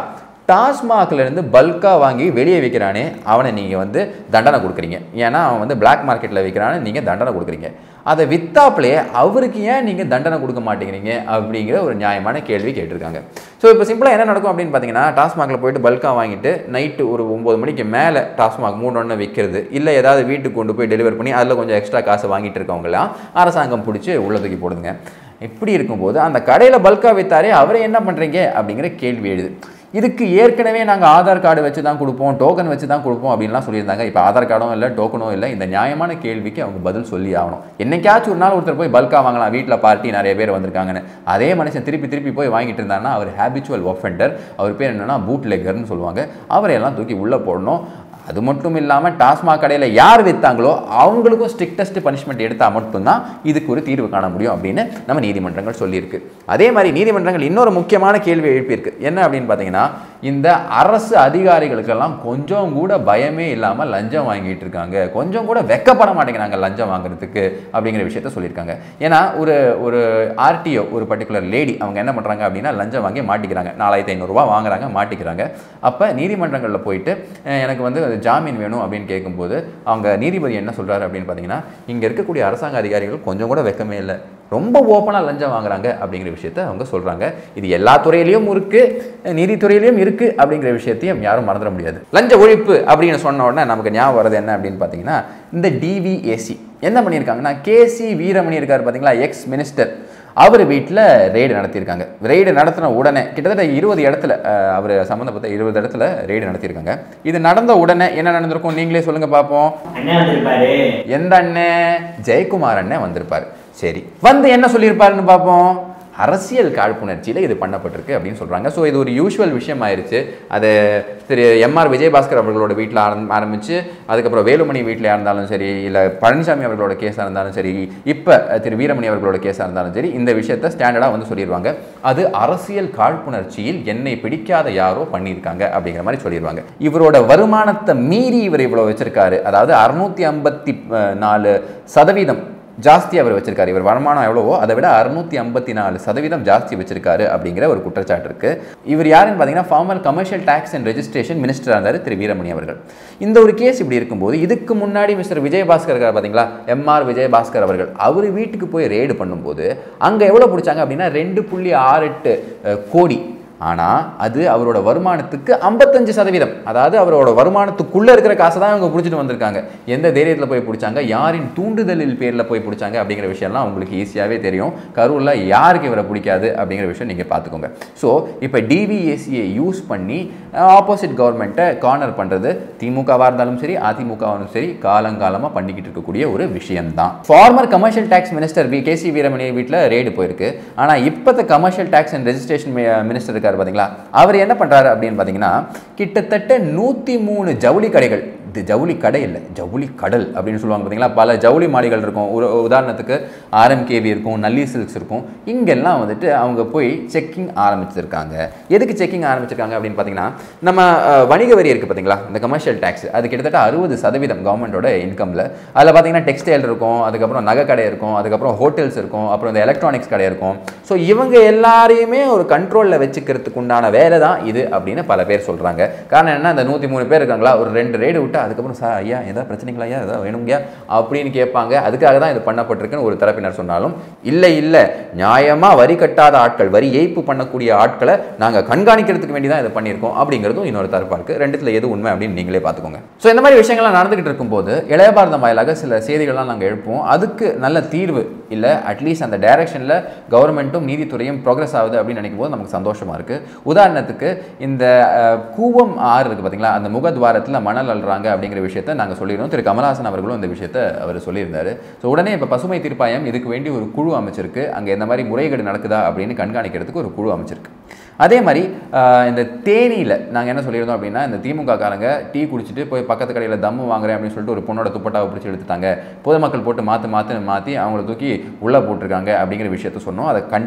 டாஸ்மாக்ல இருந்து பல்காக வாங்கி வெளியே விற்கிறானே அவனை நீங்கள் வந்து தண்டனை கொடுக்குறீங்க ஏன்னா அவன் வந்து பிளாக் மார்க்கெட்டில் விற்கிறான்னு நீங்கள் தண்டனை கொடுக்குறீங்க அதை வித்தாப்லே அவருக்கு ஏன் நீங்கள் தண்டனை கொடுக்க மாட்டேங்கிறீங்க அப்படிங்கிற ஒரு நியாயமான கேள்வி கேட்டிருக்காங்க ஸோ இப்போ சிம்பிளாக என்ன நடக்கும் அப்படின்னு பார்த்தீங்கன்னா டாஸ்மாகில் போயிட்டு பல்காக வாங்கிட்டு நைட்டு ஒரு ஒம்பது மணிக்கு மேலே டாஸ்மாக் மூணு விற்கிறது இல்லை ஏதாவது வீட்டுக்கு கொண்டு போய் டெலிவர் பண்ணி அதில் கொஞ்சம் எக்ஸ்ட்ரா காசு வாங்கிட்டு இருக்கவங்களாம் அரசாங்கம் பிடிச்சி உள்ள தூக்கி போடுங்க இப்படி இருக்கும்போது அந்த கடையில் பல்காக வித்தாரே அவரை என்ன பண்ணுறீங்க அப்படிங்கிற கேள்வி எழுது இதுக்கு ஏற்கனவே நாங்கள் ஆதார் கார்டு வச்சு தான் கொடுப்போம் டோக்கன் வச்சு தான் கொடுப்போம் அப்படின்லாம் சொல்லியிருந்தாங்க இப்போ ஆதார் கார்டும் இல்லை டோக்கனும் இல்லை இந்த நியாயமான கேள்விக்கு அவங்க பதில் சொல்லி ஆகணும் என்னைக்காச்சும் ஒரு நாள் ஒருத்தர் போய் பல்காக வாங்கலாம் வீட்டில் பார்ட்டி நிறைய பேர் வந்திருக்காங்கன்னு அதே மனுஷன் திருப்பி திருப்பி போய் வாங்கிட்டு இருந்தாருன்னா அவர் ஹேபிச்சுவல் ஒஃபெண்டர் அவர் பேர் என்னன்னா பூட் லெக்கர்னு சொல்லுவாங்க அவரையெல்லாம் தூக்கி உள்ளே போடணும் அது மட்டும் இல்லாமல் டாஸ்மாக் கடையில் யார் விற்றாங்களோ அவங்களுக்கும் ஸ்ட்ரிக்டஸ்ட் பனிஷ்மெண்ட் எடுத்தால் மட்டும்தான் இதுக்கு ஒரு தீர்வு காண முடியும் அப்படின்னு நம்ம நீதிமன்றங்கள் சொல்லியிருக்கு அதே மாதிரி நீதிமன்றங்கள் இன்னொரு முக்கியமான கேள்வி எழுப்பியிருக்கு என்ன அப்படின்னு பார்த்தீங்கன்னா இந்த அரசு அதிகாரிகளுக்கெல்லாம் கொஞ்சம் கூட பயமே இல்லாமல் லஞ்சம் வாங்கிட்டு இருக்காங்க கொஞ்சம் கூட வெக்கப்பட மாட்டேங்கிறாங்க லஞ்சம் வாங்குறதுக்கு அப்படிங்கிற விஷயத்த சொல்லியிருக்காங்க ஏன்னா ஒரு ஒரு ஆர்டிஓ ஒரு பர்டிகுலர் லேடி அவங்க என்ன பண்ணுறாங்க அப்படின்னா லஞ்சம் வாங்கி மாட்டிக்கிறாங்க நாலாயிரத்தி ஐநூறுரூவா வாங்குறாங்க மாட்டிக்கிறாங்க அப்போ நீதிமன்றங்களில் போயிட்டு அஹ், எனக்கு வந்து ஜாமீன் வேணும் அப்படின்னு கேட்கும்போது அவங்க நீதிபதி என்ன சொல்றாரு அப்படின்னு பார்த்தீங்கன்னா இங்கே இருக்கக்கூடிய அரசாங்க அதிகாரிகள் கொஞ்சம் கூட வெக்கமே இல்லை ரொம்ப ஓப்பனாக லஞ்சம் வாங்குறாங்க அப்படிங்கிற விஷயத்த அவங்க சொல்கிறாங்க இது எல்லா துறையிலையும் இருக்கு நீதித்துறையிலையும் இருக்கு அப்படிங்கிற விஷயத்தையும் யாரும் மறந்துட முடியாது லஞ்ச ஒழிப்பு அப்படின்னு சொன்ன உடனே நமக்கு ஞாபகம் வருது என்ன அப்படின்னு பார்த்தீங்கன்னா இந்த டிவிஏசி என்ன பண்ணியிருக்காங்கன்னா கேசி வீரமணி இருக்கார் பார்த்தீங்களா எக்ஸ் மினிஸ்டர் அவர் வீட்டில் ரெய்டு நடத்தியிருக்காங்க ரெய்டு நடத்தின உடனே கிட்டத்தட்ட இருபது இடத்துல அஹ், அவர் சம்மந்தப்பட்ட இருபது இடத்துல ரெய்டு நடத்தியிருக்காங்க இது நடந்த உடனே என்ன நடந்திருக்கும் நீங்களே சொல்லுங்க பார்ப்போம் அண்ணன் வந்திருப்பாரு எந்த அண்ணன் ஜெயக்குமார் அண்ணன் வந்திருப்பார் சரி வந்து என்ன சொல்லியிருப்பாருன்னு பார்ப்போம் அரசியல் காழ்ப்புணர்ச்சியில் இது பண்ணப்பட்டிருக்கு அப்படின்னு சொல்கிறாங்க ஸோ இது ஒரு யூஷுவல் விஷயம் ஆயிருச்சு அது திரு எம்ஆர் விஜயபாஸ்கர் அவர்களோட வீட்டில் ஆரம் ஆரம்பித்து அதுக்கப்புறம் வேலுமணி வீட்டில் இருந்தாலும் சரி இல்லை பழனிசாமி அவர்களோட கேஸாக இருந்தாலும் சரி இப்போ திரு வீரமணி அவர்களோட கேஸாக இருந்தாலும் சரி இந்த விஷயத்த ஸ்டாண்டர்டாக வந்து சொல்லிடுவாங்க அது அரசியல் காழ்ப்புணர்ச்சியில் என்னை பிடிக்காத யாரோ பண்ணியிருக்காங்க அப்படிங்கிற மாதிரி சொல்லிடுவாங்க இவரோட வருமானத்தை மீறி இவர் இவ்வளோ வச்சிருக்காரு அதாவது அறுநூத்தி ஐம்பத்தி நாலு சதவீதம் ஜாஸ்தி அவர் வச்சிருக்காரு இவர் வருமானம் எவ்வளவோ அதை விட அறுநூத்தி ஐம்பத்தி நாலு சதவீதம் ஜாஸ்தி வச்சிருக்காரு அப்படிங்கிற ஒரு குற்றச்சாட்டு இருக்கு இவர் யாருன்னு பார்த்தீங்கன்னா formal commercial tax and registration மினிஸ்டராக இருந்தார் திரு வீரமணி அவர்கள் இந்த ஒரு கேஸ் இப்படி இருக்கும்போது இதுக்கு முன்னாடி மிஸ்டர் விஜயபாஸ்கர் இருக்கார் பார்த்தீங்களா எம்ஆர் விஜயபாஸ்கர் அவர்கள் அவர் வீட்டுக்கு போய் ரெய்டு பண்ணும்போது அங்கே எவ்வளோ பிடிச்சாங்க அப்படின்னா ரெண்டு புள்ளி ஆறு எட்டு அஹ், கோடி ஆனால் அது அவரோட வருமானத்துக்கு ஐம்பத்தஞ்சு சதவீதம் அதாவது அவரோட வருமானத்துக்குள்ளே இருக்கிற காசை தான் அவங்க பிடிச்சிட்டு வந்திருக்காங்க எந்த தைரியத்தில் போய் பிடிச்சாங்க யாரின் தூண்டுதலில் பேரில் போய் பிடிச்சாங்க அப்படிங்கிற விஷயம்லாம் உங்களுக்கு ஈஸியாகவே தெரியும் கரூரில் யாருக்கு இவரை பிடிக்காது அப்படிங்கிற விஷயம் நீங்கள் பார்த்துக்கோங்க ஸோ இப்போ டிவிஏசியை யூஸ் பண்ணி ஆப்போசிட் கவர்மெண்ட்டை கார்னர் பண்ணுறது திமுகவாக இருந்தாலும் சரி அதிமுகவாலும் சரி காலங்காலமாக பண்ணிக்கிட்டு இருக்கக்கூடிய ஒரு விஷயம்தான் former commercial tax minister V KC Veeramani வீட்டில் ரெய்டு போயிருக்கு ஆனால் இப்போத்த commercial tax and registration minister இருக்கார் பார்த்தீங்களா அவர் என்ன பண்ணுறாரு அப்படின்னு பார்த்தீங்கன்னா கிட்டத்தட்ட நூற்றி மூணு ஜவுளி கடைகள் இது ஜவுளி கடை இல்லை ஜவுளி கடல் அப்படின்னு சொல்லுவாங்க பார்த்தீங்களா பல ஜவுளி மாளிகள் இருக்கும் ஒரு உதாரணத்துக்கு ஆர்எம்கேவி இருக்கும் நல்லி சில்க்ஸ் இருக்கும் இங்கெல்லாம் வந்துட்டு அவங்க போய் செக்கிங் ஆரம்பிச்சிருக்காங்க எதுக்கு செக்கிங் ஆரம்பிச்சிருக்காங்க அப்படின்னு பார்த்தீங்கன்னா நம்ம அஹ், வணிக வரி இருக்குது பார்த்தீங்களா இந்த கமர்ஷியல் டேக்ஸ் அது கிட்டத்தட்ட அறுபது சதவீதம் கவர்மெண்ட்டோட இன்கமில் அதில் பார்த்தீங்கன்னா டெக்ஸ்டைல் இருக்கும் அதுக்கப்புறம் நகை கடை இருக்கும் அதுக்கப்புறம் ஹோட்டல்ஸ் இருக்கும் அப்புறம் இந்த எலக்ட்ரானிக்ஸ் கடை இருக்கும் ஸோ இவங்க எல்லாரையுமே ஒரு கண்ட்ரோலில் வச்சுக்கிறதுக்கு உண்டான வேலை தான் இது அப்படின்னு பல பேர் சொல்கிறாங்க காரணம் என்ன அந்த நூற்றி மூணு பேர் இருக்காங்களா ஒரு ரெண்டு ரெய்டு விட்டு அதுக்கப்புறம் சார் ஐயா ஏதாவது பிரச்சனைங்களா ஐயா ஏதாவது வேணுங்கய்யா அப்படின்னு கேட்பாங்க அதுக்காக தான் இது பண்ணப்பட்டிருக்குன்னு ஒரு தரப்பினர் சொன்னாலும் இல்லை இல்லை நியாயமாக வரி கட்டாத ஆட்கள் வரி ஏய்ப்பு பண்ணக்கூடிய ஆட்களை நாங்கள் கண்காணிக்கிறதுக்கு வேண்டி தான் இதை பண்ணியிருக்கோம் அப்படிங்கிறதும் இன்னொரு தரப்பாக இருக்குது ரெண்டுத்தில் எது உண்மை அப்படின்னு நீங்களே பார்த்துக்கோங்க ஸோ இந்த மாதிரி விஷயங்கள்லாம் நடந்துகிட்டு இருக்கும்போது இளைய பாரதம் வாயிலாக சில செய்திகள்லாம் நாங்கள் எழுப்புவோம் அதுக்கு நல்ல தீர்வு இல்லை அட்லீஸ்ட் அந்த டைரக்ஷனில் கவர்மெண்ட்டும் நீதித்துறையும் ப்ரோக்ரஸ் ஆகுது அப்படின்னு நினைக்கும் போது நமக்கு சந்தோஷமாக இருக்குது உதாரணத்துக்கு இந்த அஹ், கூவம் ஆறு இருக்குது பார்த்தீங்களா அந்த முகத்வாரத்தில் மணல் அள்ளுறாங்க அப்படிங்கிற விஷயத்தை நாங்கள் சொல்லிடுறோம் திரு கமலஹாசன் அவர்களும் இந்த விஷயத்தை அவர் சொல்லியிருந்தாரு ஸோ உடனே இப்போ பசுமை தீர்ப்பாயம் இதுக்கு வேண்டி ஒரு குழு அமைச்சிருக்கு அங்கே இந்த மாதிரி முறைகேடு நடக்குதா அப்படின்னு கண்காணிக்கிறதுக்கு ஒரு குழு அமைச்சிருக்கு அதே மாதிரி ஆஹ், இந்த தேனியில் நாங்கள் என்ன சொல்லியிருந்தோம் அப்படின்னா இந்த திமுக காரங்க டீ குடிச்சிட்டு போய் பக்கத்து கடையில் தம்மு வாங்குறேன் அப்படின்னு சொல்லிட்டு ஒரு பொண்ணோட துப்பட்டாவை பிடிச்சி எடுத்துட்டாங்க பொதுமக்கள் போட்டு மாற்று மாற்று மாற்றி அவங்கள தூக்கி உள்ளே போட்டிருக்காங்க அப்படிங்கிற விஷயத்த சொன்னோம் அதை கண்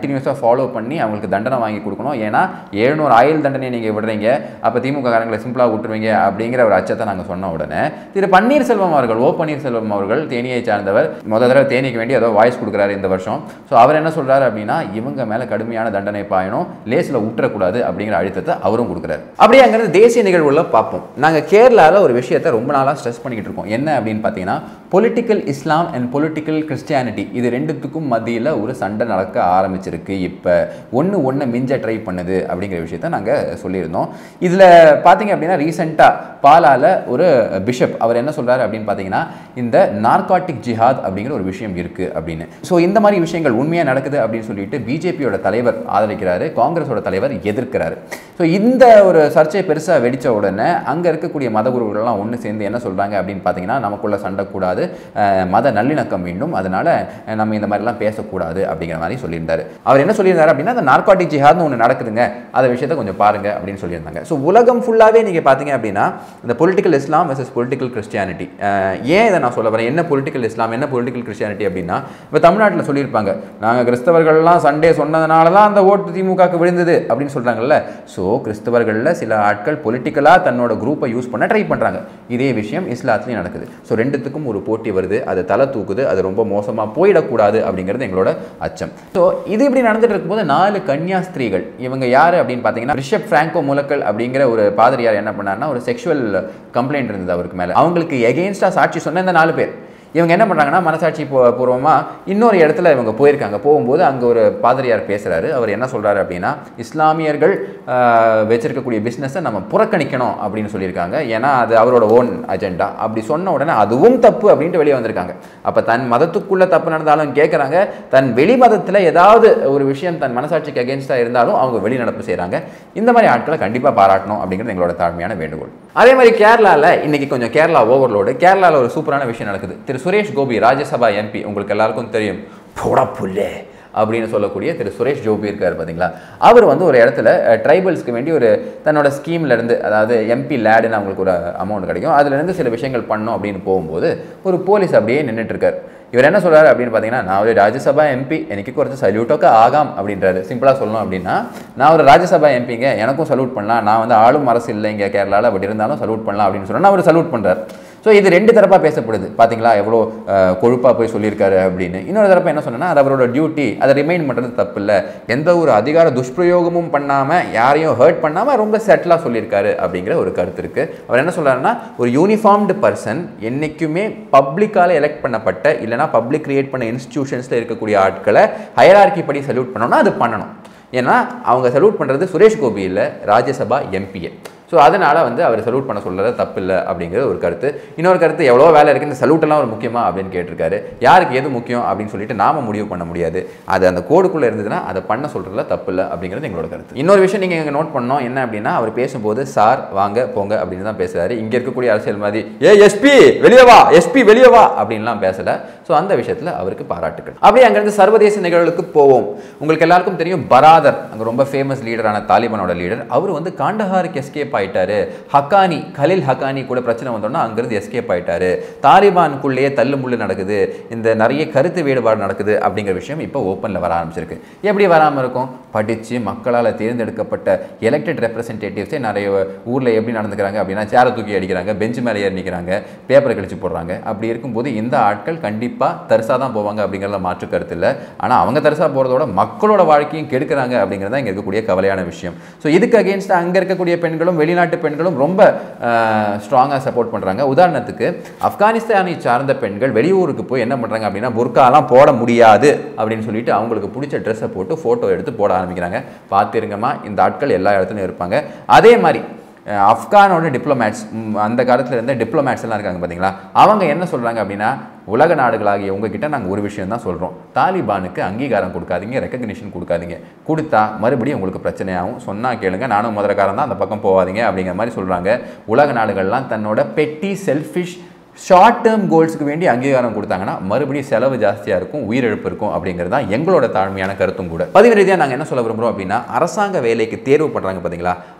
கண்டினியூஸாக ஃபாலோ பண்ணி அவங்களுக்கு தண்டனை வாங்கி கொடுக்கணும் ஏன்னா எழுநூறு ஆயுள் தண்டனை நீங்கள் விடுறீங்க அப்போ திமுக காரங்களை சிம்பிளாக விட்டுருவீங்க அப்படிங்கிற ஒரு அச்சத்தை நாங்கள் சொன்ன உடனே திரு பன்னீர்செல்வம் அவர்கள் ஓ பன்னீர்செல்வம் அவர்கள் தேனியை சார்ந்தவர் முத தடவை தேனிக்கு வேண்டி ஏதோ வாய்ஸ் கொடுக்குறாரு இந்த வருஷம் ஸோ அவர் என்ன சொல்றாரு அப்படின்னா இவங்க மேலே கடுமையான தண்டனை பாயணும் லேஸில் விட்டுறக்கூடாது அப்படிங்கிற அழுத்தத்தை அவரும் கொடுக்குறாரு அப்படியே அங்கிருந்து தேசிய நிகழ்வுல பார்ப்போம் நாங்கள் கேரளாவில் ஒரு விஷயத்தை ரொம்ப நாளாக ஸ்ட்ரெஸ் பண்ணிக்கிட்டு இருக்கோம் என்ன அப்படின்னு பார்த்தீங்கன்னா political Islam and political Christianity இது ரெண்டுத்துக்கும் மத்தியில் ஒரு சண்டை நடக்க ஆரம்பிச்சிருக்கு இப்போ ஒன்று ஒன்று மிஞ்ச ட்ரை பண்ணுது அப்படிங்கிற விஷயத்த நாங்கள் சொல்லியிருந்தோம் இதில் பார்த்தீங்க அப்படின்னா ரீசெண்டாக பாலால ஒரு பிஷப் அவர் என்ன சொல்றாரு அப்படின்னு பார்த்தீங்கன்னா இந்த நார்காட்டிக் ஜிஹாத் அப்படிங்கிற ஒரு விஷயம் இருக்குது அப்படின்னு ஸோ இந்த மாதிரி விஷயங்கள் உண்மையாக நடக்குது அப்படின்னு சொல்லிட்டு பிஜேபியோட தலைவர் ஆதரிக்கிறாரு காங்கிரஸோட தலைவர் எதிர்க்கிறாரு ஸோ இந்த ஒரு சர்ச்சை பெருசாக வெடிச்ச உடனே அங்கே இருக்கக்கூடிய மதகுருக்கள்லாம் ஒன்று சேர்ந்து என்ன சொல்கிறாங்க அப்படின்னு பார்த்தீங்கன்னா நமக்குள்ள சண்டை கூடாது அஹ், மத நல்லிணக்கம் வேண்டும் அதனால அஹ், நம்ம இந்த மாதிரிலாம் பேசக்கூடாது அப்படிங்கிற மாதிரி சொல்லியிருந்தாரு அவர் என்ன சொல்லியிருந்தாரு அப்படின்னா அந்த நார்காட்டிக் ஜிஹாத்னு ஒன்று நடக்குதுங்க அந்த விஷயத்தை கொஞ்சம் பாருங்க அப்படின்னு சொல்லியிருந்தாங்க ஸோ உலகம் ஃபுல்லாகவே நீங்கள் பார்த்தீங்க அப்படின்னா இந்த political Islam versus political Christianity ஏன் இதை நான் சொல்ல வரேன் என்ன பொலிட்டிக்கல் இஸ்லாம் என்ன பொலிட்டிக்கல் கிறிஸ்டியானிட்டி அப்படின்னா இப்போ தமிழ்நாட்டில் சொல்லியிருப்பாங்க நாங்கள் கிறிஸ்தவர்கள்லாம் சண்டே சொன்னதுனால தான் அந்த ஓட்டு திமுகவுக்கு விழுந்தது அப்படின்னு சொல்கிறாங்கல்ல ஸோ கிறிஸ்தவர்களில் சில ஆட்கள் பொலிட்டிக்கலாக தன்னோட குரூப்பை யூஸ் பண்ண ட்ரை பண்ணுறாங்க இதே விஷயம் இஸ்லாத்துலையும் நடக்குது ஸோ ரெண்டுத்துக்கும் ஒரு போட்டி வருது அது தலை தூக்குது அது ரொம்ப மோசமாக போயிடக்கூடாது அப்படிங்கிறது எங்களோட அச்சம் ஸோ இது இப்படி நடந்துட்டு இருக்கும்போது நாலு கன்னியாஸ்திரீகள் இவங்க யார் அப்படின்னு பார்த்தீங்கன்னா ரிஷப் ஃப்ராங்கோ முலக்கல் அப்படிங்கிற ஒரு பாதிரியார் என்ன பண்ணாருன்னா ஒரு செக்ஷுவல் கம்ப்ளைண்ட் இருந்தது அவருக்கு மேலே அவங்களுக்கு எகெயின்ஸ்டாக சாட்சி சொன்ன இந்த நாலு பேர் இவங்க என்ன பண்ணுறாங்கன்னா மனசாட்சி பூ பூர்வமாக இன்னொரு இடத்துல இவங்க போயிருக்காங்க போகும்போது அங்கே ஒரு பாதிரியார் பேசுகிறாரு அவர் என்ன சொல்கிறாரு அப்படின்னா இஸ்லாமியர்கள் ஆஹ், வச்சிருக்கக்கூடிய பிஸ்னஸை நம்ம புறக்கணிக்கணும் அப்படின்னு சொல்லியிருக்காங்க ஏன்னா அது அவரோட ஓன் அஜெண்டா அப்படி சொன்ன உடனே அதுவும் தப்பு அப்படின்ட்டு வெளியே வந்திருக்காங்க அப்போ தன் மதத்துக்குள்ளே தப்பு நடந்தாலும் கேட்குறாங்க தன் வெளி மதத்தில் ஏதாவது ஒரு விஷயம் தன் மனசாட்சிக்கு அகேன்ஸ்டாக இருந்தாலும் அவங்க வெளிநடப்பு செய்கிறாங்க இந்த மாதிரி ஆட்களை கண்டிப்பாக பாராட்டணும் அப்படிங்கிறது எங்களோட தாழ்மையான வேண்டுகோள் அதே மாதிரி கேரளாவில் இன்னைக்கு கொஞ்சம் கேரளா ஓவர்லோடு கேரளாவில் ஒரு சூப்பரான விஷயம் நடக்குது திரு சுரேஷ் கோபி ராஜ்யசபா எம்பி உங்களுக்கு எல்லாருக்கும் தெரியும் போடா புல்லே அப்படின்னு சொல்லக்கூடிய திரு சுரேஷ் ஜோபி இருக்கார் பார்த்தீங்களா அவர் வந்து ஒரு இடத்துல ட்ரைபல்ஸ்க்கு வேண்டி ஒரு தன்னோட ஸ்கீம்ல இருந்து அதாவது எம்பி லேடுன்னு அவங்களுக்கு ஒரு அமௌண்ட் கிடைக்கும் அதுலேருந்து சில விஷயங்கள் பண்ணோம் அப்படின்னு போகும்போது ஒரு போலீஸ் அப்படியே நின்றுட்டு இருக்கார் இவர் என்ன சொல்றாரு அப்படின்னு பார்த்தீங்கன்னா நான் ஒரு ராஜ்யசபா எம்பி எனக்கு குறைச்ச சல்யூட்டோக்க ஆகாம் அப்படின்றாரு சிம்பிளாக சொல்லணும் அப்படின்னா நான் ஒரு ராஜ்யசபா எம்பிங்க எனக்கும் சல்யூட் பண்ணலாம் நான் வந்து ஆளும் அரசு இல்லைங்க கேரளாவில் பட் இருந்தாலும் சல்யூட் பண்ணலாம் அப்படின்னு சொன்னா அவர் சல்யூட் பண்ணுறாரு ஸோ இது ரெண்டு தரப்பாக பேசப்படுது பார்த்தீங்களா எவ்வளோ கொழுப்பாக போய் சொல்லியிருக்காரு அப்படின்னு இன்னொரு தரப்பு என்ன சொன்னா அது அவரோட டியூட்டி அதை ரிமைண்ட் பண்ணுறது தப்பு இல்லை எந்த ஒரு அதிகார துஷ்பிரயோகமும் பண்ணாமல் யாரையும் ஹர்ட் பண்ணாமல் ரொம்ப செட்டிலாக சொல்லியிருக்காரு அப்படிங்கிற ஒரு கருத்து இருக்குது அவர் என்ன சொல்றாருன்னா ஒரு யூனிஃபார்ம்டு பர்சன் என்றைக்குமே பப்ளிக்கால எலெக்ட் பண்ணப்பட்ட இல்லைனா பப்ளிக் கிரியேட் பண்ண இன்ஸ்டிடியூஷன்ஸில் இருக்கக்கூடிய ஆட்களை ஹையரார்கி படி சல்யூட் பண்ணணும்னா அது பண்ணணும் ஏன்னா அவங்க சல்யூட் பண்ணுறது சுரேஷ் கோபி இல்லை ராஜ்யசபா எம்பியை ஸோ அதனால் வந்து அவர் சல்யூட் பண்ண சொல்கிறது தப்பு இல்லை அப்படிங்கிற ஒரு கருத்து இன்னொரு கருத்து எவ்வளோ வேலை இருக்குது இந்த salute எல்லாம் ஒரு முக்கியமா அப்படின்னு கேட்டிருக்காரு யாருக்கு எது முக்கியம் அப்படின்னு சொல்லிட்டு நாம முடிவு பண்ண முடியாது அது அந்த கோடுக்குள்ளே இருந்ததுன்னா அதை பண்ண சொல்கிறதுல தப்பு இல்லை அப்படிங்கிறது எங்களோட கருத்து இன்னொரு விஷயம் நீங்கள் இங்கே நோட் பண்ணோம் என்ன அப்படின்னா அவர் பேசும்போது சார் வாங்க போங்க அப்படின்னு தான் பேசுறாரு இங்கே இருக்கக்கூடிய அரசியல் மாதிரி ஏ எஸ்பி வெளியே வா எஸ்பி வெளியே வா அப்படின்லாம் பேசல ஸோ அந்த விஷயத்தில் அவருக்கு பாராட்டுகள் அப்படியே அங்கேருந்து சர்வதேச நிகழ்வுகளுக்கு போவோம் உங்களுக்கு எல்லாருக்கும் தெரியும் பராதர் அங்கே ரொம்ப ஃபேமஸ் லீடரான தாலிபானோட லீடர் அவர் வந்து காண்டஹாருக்கு எஸ்கேப் ஆயிட்டாரு ஹக்கானி கலில் ஹக்கானி கூட பிரச்சனை வந்தோன்னா அங்கேருந்து எஸ்கேப் ஆயிட்டாரு தாலிபானுக்குள்ளேயே தள்ளுமுள்ளு நடக்குது இந்த நிறைய கருத்து வேறுபாடு நடக்குது அப்படிங்கிற விஷயம் இப்போ ஓப்பனில் வர ஆரம்பிச்சிருக்கு எப்படி வராமல் இருக்கும் படித்து மக்களால் தேர்ந்தெடுக்கப்பட்ட எலெக்டட் ரெப்ரசன்டேட்டிவ்ஸே நிறைய ஊரில் எப்படி நடந்துக்கிறாங்க அப்படின்னா சேரை தூக்கி அடிக்கிறாங்க பெஞ்ச் மேலே ஏறி நிற்கிறாங்க பேப்பரை கழிச்சு போடுறாங்க அப்படி இருக்கும்போது இந்த ஆட்கள் கண்டிப்பாக தரிசாக தான் போவாங்க அப்படிங்கிறத மாற்று கருத்து இல்லை ஆனால் அவங்க தரிசாக போகிறதோட மக்களோட வாழ்க்கையும் கெடுக்கிறாங்க அப்படிங்கிறது தான் இங்கே இருக்கக்கூடிய கவலையான விஷயம் ஸோ இதுக்கு அகேன்ஸ்டாக அங்கே இருக்கக்கூடிய பெண்களும் வெளிநாட்டு பெண்களும் ரொம்ப ஸ்ட்ராங்காக சப்போர்ட் பண்ணுறாங்க உதாரணத்துக்கு ஆப்கானிஸ்தானை சார்ந்த பெண்கள் வெளியூருக்கு போய் என்ன பண்ணுறாங்க அப்படின்னா புர்காலாம் போட முடியாது அப்படின்னு சொல்லிட்டு அவங்களுக்கு பிடிச்ச ட்ரெஸ்ஸை போட்டு ஃபோட்டோ எடுத்து போட ஆரம்பிக்கிறாங்க பார்த்துருங்கம்மா இந்த ஆட்கள் எல்லா இடத்துலையும் இருப்பாங்க அதே மாதிரி அஹ், ஆப்கானோட டிப்ளமேட்ஸ் அந்த காலத்தில் இருந்த டிப்ளமேட்ஸ் எல்லாம் இருக்காங்க பார்த்தீங்களா அவங்க என்ன சொல்கிறாங்க அப்படின்னா உலக நாடுகளாகிய உங்ககிட்ட நாங்கள் ஒரு விஷயம் தான் சொல்கிறோம் தாலிபானுக்கு அங்கீகாரம் கொடுக்காதீங்க ரெக்கக்னிஷன் கொடுக்காதீங்க கொடுத்தா மறுபடியும் உங்களுக்கு பிரச்சனையாகும் சொன்னால் கேளுங்க நானும் முதலக்காரன் தான் அந்த பக்கம் போகாதீங்க அப்படிங்கிற மாதிரி சொல்கிறாங்க உலக நாடுகள்லாம் தன்னோட பெட்டி செல்ஃபிஷ் ஷார்ட் டேர்ம் கோல்ஸுக்கு வேண்டி அங்கீகாரம் கொடுத்தாங்கன்னா மறுபடியும் செலவு ஜாஸ்தியாக இருக்கும் உயிரிழப்பு இருக்கும் அப்படிங்கிறது தான் எங்களோட தாழ்மையான கருத்தும் கூட பதிவு ரீதியாக நாங்கள் என்ன சொல்ல விரும்புகிறோம் அப்படின்னா அரசாங்க வேலைக்கு தேர்வு பண்ணுறாங்க பார்த்தீங்களா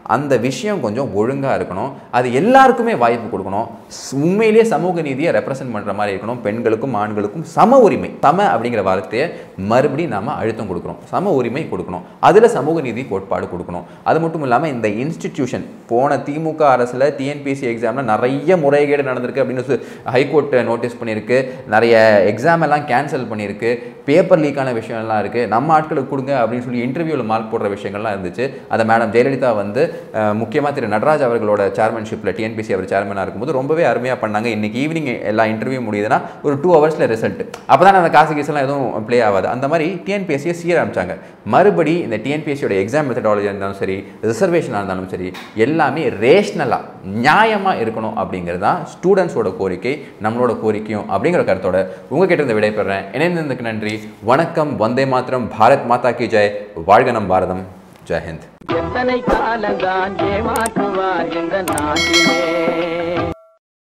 அந்த விஷயம் கொஞ்சம் ஒழுங்காக இருக்கணும் அது எல்லாருக்குமே வாய்ப்பு கொடுக்கணும் ஸ்- உண்மையிலேயே சமூக நீதியை ரெப்ரசென்ட் பண்ணுற மாதிரி இருக்கணும் பெண்களுக்கும் ஆண்களுக்கும் சம உரிமை சம அப்படிங்கிற வார்த்தையை மறுபடியும் நாம அழுத்தம் கொடுக்கணும் சம உரிமை கொடுக்கணும் அதில் சமூக நீதி கோட்பாடு கொடுக்கணும் அது மட்டும் இல்லாமல் இந்த இன்ஸ்டிடியூஷன் போன திமுக அரசில் டிஎன்பிஎஸ்சி எக்ஸாமில் நிறைய முறைகேடு நடந்திருக்கு அப்படின்னு ஹைகோர்ட் நோட்டீஸ் பண்ணியிருக்கு நிறைய எக்ஸாம் எல்லாம் கேன்சல் பண்ணியிருக்கு பேப்பர் லீக்கான விஷயம்லாம் இருக்குது நம்ம ஆட்களுக்கு கொடுங்க அப்படின்னு சொல்லி இன்டர்வியூவில் மார்க் போடுற விஷயங்கள்லாம் இருந்துச்சு அதை மேடம் ஜெயலலிதா வந்து முக்கியமாக திரு நடராஜ் அவர்களோட சேர்மன்ஷிப்பில் டிஎன்பிசி அவர் சேர்மனாக இருக்கும்போது ரொம்பவே அருமையாக பண்ணாங்க இன்னைக்கு ஈவினிங் எல்லா இன்டர்வியூ முடியுதுன்னா ஒரு டூ ஹவர்ஸில் ரிசல்ட் அப்போ தான் அந்த காசு கீசெல்லாம் எதுவும் ப்ளே ஆகாது அந்த மாதிரி டிஎன்பிஎஸ்சியை சீரமைச்சாங்க மறுபடி இந்த டிஎன்பிஎஸ்சியோட எக்ஸாம் மெத்தடாலஜியாக இருந்தாலும் சரி ரிசர்வேஷனாக இருந்தாலும் சரி எல்லாமே ரேஷ்னலாக நியாயமாக இருக்கணும் அப்படிங்கிறது தான் ஸ்டூடெண்ட்ஸோட கோரிக்கை நம்மளோட கோரிக்கையும் அப்படிங்கிற கருத்தோட உங்ககிட்ட இருந்து விடைபெறேன் இணைந்ததுக்கு நன்றி வணக்கம் வந்தே மாத்திரம் பாரத் மாதா கி ஜெய் வாழ்க நம் பாரதம் ஜெய் ஹிந்த் எத்தனை காலந்தான் ஏமாற்றுவார் இந்த நாட்டிலே